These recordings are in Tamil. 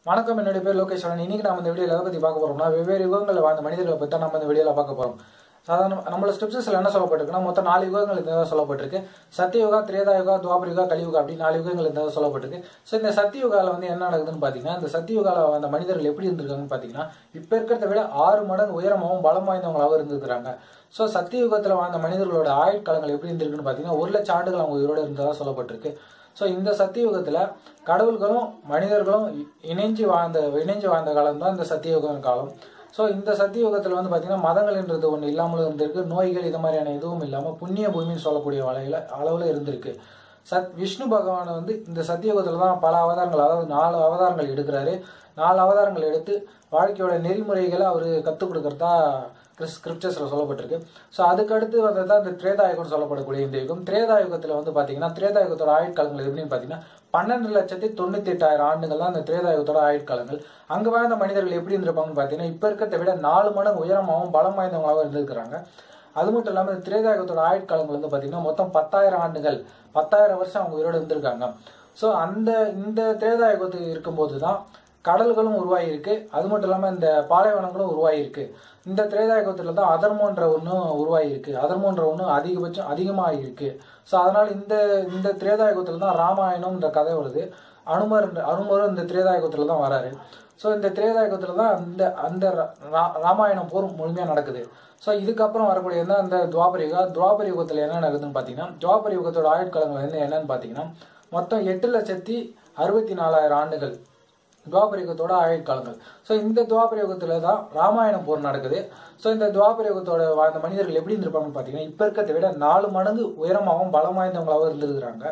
வணக்கம் என்னுடைய பேர் லோகேஸ்வரன் இன்னைக்கு நம்ம இந்த வீடியோவில் எதை பற்றி பார்க்க போறோம்னா வெவ்வேறு யுகங்களில் வாழ்ந்த மனிதர்களை பற்றி தான் நம்ம இந்த வீடியோவில் பார்க்க போறோம் சாதாரண நம்மளோட ஸ்கிரிப்சஸ்ல என்ன சொல்லப்பட்டிருக்குன்னா மொத்தம் நாலு யுகங்கள் இந்த சொல்லப்பட்டிருக்கு சத்தியுகா திரேதா யுகா துவாபரியுகா கலியுகா அப்படி நாலு யுகங்கள் இந்த சொல்லப்பட்டிருக்கு ஸோ இந்த சத்தியுகால வந்து என்ன நடக்குதுன்னு பார்த்தீங்கன்னா இந்த சத்தியுகால அந்த மனிதர்கள் எப்படி இருந்திருக்காங்கன்னு பார்த்தீங்கன்னா இப்போ இருக்கிறத விட ஆறு மடங்கு உயரமாகவும் பலம் வாய்ந்தவங்களாகவும் இருந்திருக்கிறாங்க ஸோ சத்தியுகத்தில் வாழ்ந்த மனிதர்களோட ஆயுட்காலங்கள் எப்படி இருந்திருக்குன்னு பார்த்தீங்கன்னா ஒரு லட்சம் ஆண்டுகள் அவங்க உயிரோட இருந்ததா சொல்லப்பட்டிருக்கு ஸோ இந்த சத்தியுகத்தில் கடவுள்களும் மனிதர்களும் இ- இணைஞ்சு வாழ்ந்த இணைஞ்சு வாழ்ந்த காலம் தான் இந்த சத்தியுக காலம் ஸோ இந்த சத்தியுகத்தில் வந்து பார்த்தீங்கன்னா மதங்கள்ன்றது ஒன்று இல்லாமலும் இருந்திருக்கு நோய்கள் இது மாதிரியான எதுவும் இல்லாமல் புண்ணிய பூமின்னு சொல்லக்கூடிய வலையில் அளவில் இருந்திருக்கு சத் விஷ்ணு பகவான் வந்து இந்த சத்தியுகத்தில் தான் பல அவதாரங்கள் அதாவது நாலு அவதாரங்கள் எடுக்கிறாரு நாலு அவதாரங்கள் எடுத்து வாழ்க்கையோட நெறிமுறைகளை அவர் கற்றுக் கொடுக்கறதா ஸ்கிரிப்சர்ஸில் சொல்லப்பட்டிருக்கு ஸோ அதுக்கடுத்து வந்து தான் இந்த திரேதாயுகம் சொல்லப்படக்கூடிய இந்த யுகம் திரேதாயுகத்தில் வந்து பார்த்தீங்கன்னா திரேதாயுகத்தோட ஆயுட்காலங்கள் எப்படின்னு பார்த்தீங்கன்னா பன்னெண்டு லட்சத்தி தொண்ணூத்தி எட்டாயிரம் ஆண்டுகள் தான் இந்த திரேதாயுகத்தோட ஆயுட்காலங்கள் அங்கே வாழ்ந்த மனிதர்கள் எப்படி இருந்திருப்பாங்கன்னு பார்த்தீங்கன்னா இப்போ இருக்கிறத விட நாலு மடங்கு உயரமாகவும் பலம் வாய்ந்தவங்களாகவும் இருந்திருக்கிறாங்க அது மட்டும் இல்லாமல் இந்த திரேதாயுகத்தோட ஆயுட்காலங்கள் வந்து பார்த்தீங்கன்னா மொத்தம் பத்தாயிரம் ஆண்டுகள் பத்தாயிரம் வருஷம் அவங்க உயிரோடு இருந்திருக்காங்க ஸோ அந்த இந்த திரேதாயுகத்து இருக்கும்போது தான் கடல்களும் உருவாகியிருக்கு அது மட்டும் இல்லாமல் இந்த பாலைவனங்களும் உருவாகியிருக்கு இந்த திரேதாயுகத்தில் தான் அதர்மோன்ற ஒன்றும் உருவாகியிருக்கு அதர்மோன்ற ஒன்று அதிகபட்சம் அதிகமாக இருக்கு ஸோ அதனால் இந்த இந்த திரேதாயுகத்தில் தான் ராமாயணம்ன்ற கதை வருது அனுமர் அனுமரும் இந்த திரேதாயுகத்தில் தான் வராரு ஸோ இந்த திரேதாயுகத்தில் தான் அந்த அந்த ரா- ரா- ராமாயணம் போர் முழுமையாக நடக்குது ஸோ இதுக்கப்புறம் வரக்கூடியது தான் அந்த துவாபர யுகா துவாபர யுகத்தில் என்ன நடக்குதுன்னு பார்த்தீங்கன்னா துவாபர யுகத்தோட ஆயுட்காலங்கள் வந்து என்னன்னு பார்த்தீங்கன்னா மொத்தம் எட்டு லட்சத்தி அறுபத்தி நாலாயிரம் ஆண்டுகள் துவாபர யுகத்தோட ஆயுட்காலங்கள் ஸோ இந்த துவாபர யுகத்துல தான் ராமாயணம் போர் நடக்குது ஸோ இந்த துவாபர யுகத்தோட வாழ்ந்த மனிதர்கள் எப்படி இருந்திருப்பாங்கன்னு பார்த்தீங்கன்னா இப்போ இருக்கிறத விட நாலு மடங்கு உயரமாகவும் பலம் வாய்ந்தவங்களாகவும் இருந்திருக்கிறாங்க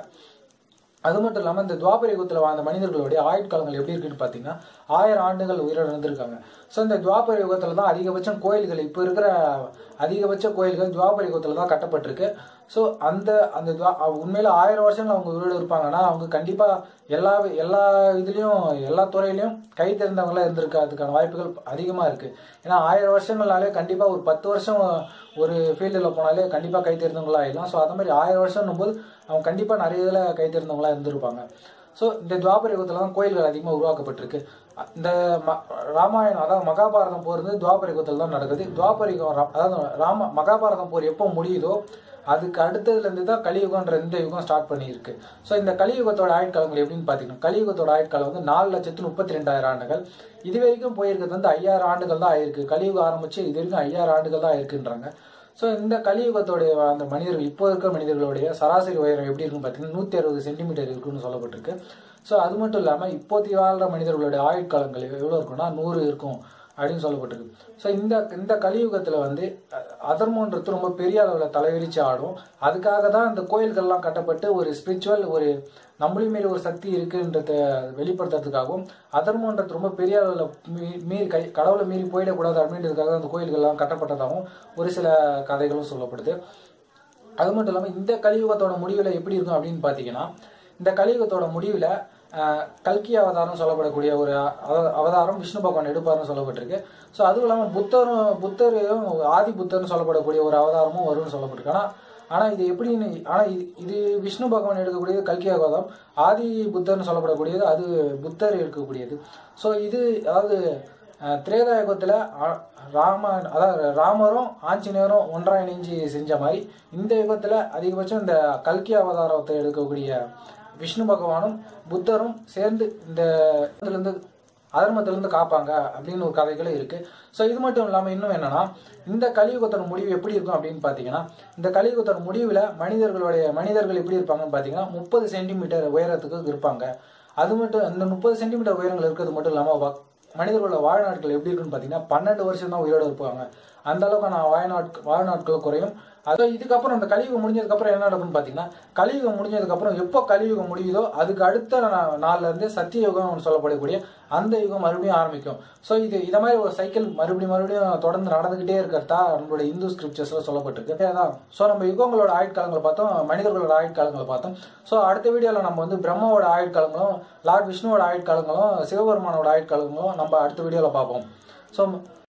அது மட்டும் இல்லாமல் இந்த துவாபர யுகத்தில் வாழ்ந்த மனிதர்களுடைய ஆயுட்காலங்கள் எப்படி இருக்குன்னு பார்த்தீங்கன்னா ஆயிரம் ஆண்டுகள் உயிரோடு இருந்திருக்காங்க ஸோ இந்த துவாபர யுகத்தில் தான் அதிகபட்சம் கோயில்கள் இப்போ இருக்கிற அதிகபட்ச கோயில்கள் துவாபர யுகத்தில் தான் கட்டப்பட்டிருக்கு ஸோ அந்த அந்த துவா உண்மையில ஆயிரம் வருஷங்கள் அவங்க உயிரோடு இருப்பாங்கன்னா அவங்க கண்டிப்பாக எல்லா எல்லா இதுலேயும் எல்லா துறையிலையும் கை தெரிந்தவங்களா இருந்திருக்கிறதுக்கான வாய்ப்புகள் அதிகமாக இருக்குது ஏன்னா ஆயிரம் வருஷங்கள்னாலே கண்டிப்பாக ஒரு பத்து வருஷம் ஒரு ஃபீல்டில் போனாலே கண்டிப்பாக கை தெரிந்தவங்களா ஆயிடலாம் ஸோ அது மாதிரி ஆயிரம் வருஷம்னும் போது அவங்க கண்டிப்பாக நிறைய இதில் கை தெரிந்தவங்களா இருந்திருப்பாங்க ஸோ இந்த துவாபர யுகத்தில் தான் கோயில்கள் அதிகமாக உருவாக்கப்பட்டிருக்கு அ- இந்த ம- ராமாயணம் அதாவது மகாபாரதம் போர் வந்து துவாபர யுகத்தில் தான் நடக்குது துவாபர யுகம் ரா- அதாவது ராம மகாபாரதம் போர் எப்போ முடியுதோ அதுக்கு அடுத்ததுலேருந்து தான் கலியுகன்ற இந்த யுகம் ஸ்டார்ட் பண்ணியிருக்கு ஸோ இந்த கலியுகத்தோட ஆயுட்காலங்கள் எப்படின்னு பார்த்தீங்கன்னா கலியுகத்தோட ஆயுட்காலம் வந்து நாலு லட்சத்து முப்பத்தி ரெண்டாயிரம் ஆண்டுகள் இது வரைக்கும் போயிருக்கிறது வந்து ஐயாயிரம் ஆண்டுகள் தான் ஆயிருக்கு கலியுகம் ஆரம்பிச்சு இது வரைக்கும் ஐயாயிரம் ஆண்டுகள் தான் ஆயிருக்குன்றாங்க ஸோ இந்த கலியுகத்தோடைய அந்த மனிதர்கள் இப்போ இருக்கிற மனிதர்களுடைய சராசரி உயரம் எப்படி இருக்குன்னு பார்த்தீங்கன்னா நூற்றி அறுபது சென்டிமீட்டர் இருக்குன்னு சொல்லப்பட்டிருக்கு ஸோ அது மட்டும் இல்லாமல் இப்போதைய வாழ்கிற மனிதர்களுடைய ஆயுட்காலங்கள் எவ்வளோ இருக்கும்னா நூறு இருக்கும் அப்படின்னு சொல்லப்பட்டிருக்கு ஸோ இந்த இந்த கலியுகத்தில் வந்து அ- அதர்மன்றது ரொம்ப பெரிய அளவில் தலைவிரிச்சு ஆடும் அதுக்காக தான் இந்த கோயில்கள்லாம் கட்டப்பட்டு ஒரு ஸ்பிரிச்சுவல் ஒரு நம்மளையும் மீறி ஒரு சக்தி இருக்குன்றத வெளிப்படுத்துறதுக்காகவும் அதர்மன்றது ரொம்ப பெரிய அளவில் மீ- மீறி கை கடவுளை மீறி போயிடக்கூடாது அப்படின்றதுக்காக தான் அந்த கோயில்கள்லாம் கட்டப்பட்டதாகவும் ஒரு சில கதைகளும் சொல்லப்படுது அது மட்டும் இல்லாமல் இந்த கலியுகத்தோட முடிவில் எப்படி இருக்கும் அப்படின்னு பார்த்தீங்கன்னா இந்த கலியுகத்தோட முடிவில் கல்கி அவதாரம் சொல்லப்படக்கூடிய ஒரு அவ- அவதாரம் விஷ்ணு பகவான் எடுப்பார்னு சொல்லப்பட்டிருக்கு ஸோ அதுவும் இல்லாமல் புத்தரும் புத்தரும் ஆதி புத்தர்னு சொல்லப்படக்கூடிய ஒரு அவதாரமும் வரும்னு சொல்லப்பட்டிருக்கு ஆனால் ஆனால் இது எப்படின்னு ஆனால் இது இது விஷ்ணு பகவான் எடுக்கக்கூடியது கல்கி அவதாரம் ஆதி புத்தர்னு சொல்லப்படக்கூடியது அது புத்தர் எடுக்கக்கூடியது ஸோ இது அதாவது அஹ், திரேதா யுகத்தில் ராம அதாவது ராமரும் ஆஞ்சநேயரும் ஒன்றா இணைஞ்சு செஞ்ச மாதிரி இந்த யுகத்தில் அதிகபட்சம் இந்த கல்கி அவதாரத்தை எடுக்கக்கூடிய விஷ்ணு பகவானும் புத்தரும் சேர்ந்து இந்த இருந்து அதர்மத்திலிருந்து காப்பாங்க அப்படின்னு ஒரு கதைகளும் இருக்கு ஸோ இது மட்டும் இல்லாமல் இன்னும் என்னன்னா இந்த கலியுகத்தோட முடிவு எப்படி இருக்கும் அப்படின்னு பார்த்தீங்கன்னா இந்த கலியுகத்தோட முடிவில் மனிதர்களுடைய மனிதர்கள் எப்படி இருப்பாங்கன்னு பார்த்தீங்கன்னா முப்பது சென்டிமீட்டர் உயரத்துக்கு இருப்பாங்க அது மட்டும் இந்த முப்பது சென்டிமீட்டர் உயரங்கள் இருக்கிறது மட்டும் இல்லாமல் மனிதர்களோட வாழ்நாட்கள் எப்படி இருக்குன்னு பார்த்தீங்கன்னா பன்னெண்டு வருஷம் தான் உயிரோடு இருப்பாங்க அந்த அளவுக்கான வாழ்நாட்கள் வாழ்நாட்கள் குறையும் அது இதுக்கப்புறம் அந்த கலியுகம் முடிஞ்சதுக்கப்புறம் என்ன நடக்கும்னு பார்த்தீங்கன்னா கலியுகம் முடிஞ்சதுக்கப்புறம் எப்போ கலியுகம் முடியுதோ அதுக்கு அடுத்த நா- நாள்ல இருந்து சத்தியயுகம் சொல்லப்படக்கூடிய அந்த யுகம் மறுபடியும் ஆரம்பிக்கும் ஸோ இது இதை மாதிரி ஒரு சைக்கிள் மறுபடியும் மறுபடியும் தொடர்ந்து நடந்துகிட்டே இருக்கிறதா நம்மளோட இந்து ஸ்கிரிப்சர்ஸ்ல சொல்லப்பட்டிருக்கு அதான் ஸோ நம்ம யுகங்களோட ஆயுட்காலங்களை பார்த்தோம் மனிதர்களோட ஆயுட்காலங்களை பார்த்தோம் ஸோ அடுத்த வீடியோவில் நம்ம வந்து பிரம்மாவோட ஆயுட்காலங்களும் லார்ட் விஷ்ணுவோட ஆயுட்காலங்களும் சிவபெருமானோட ஆயுட்காலங்களும் நம்ம அடுத்த வீடியோவில் பார்ப்போம் ஸோ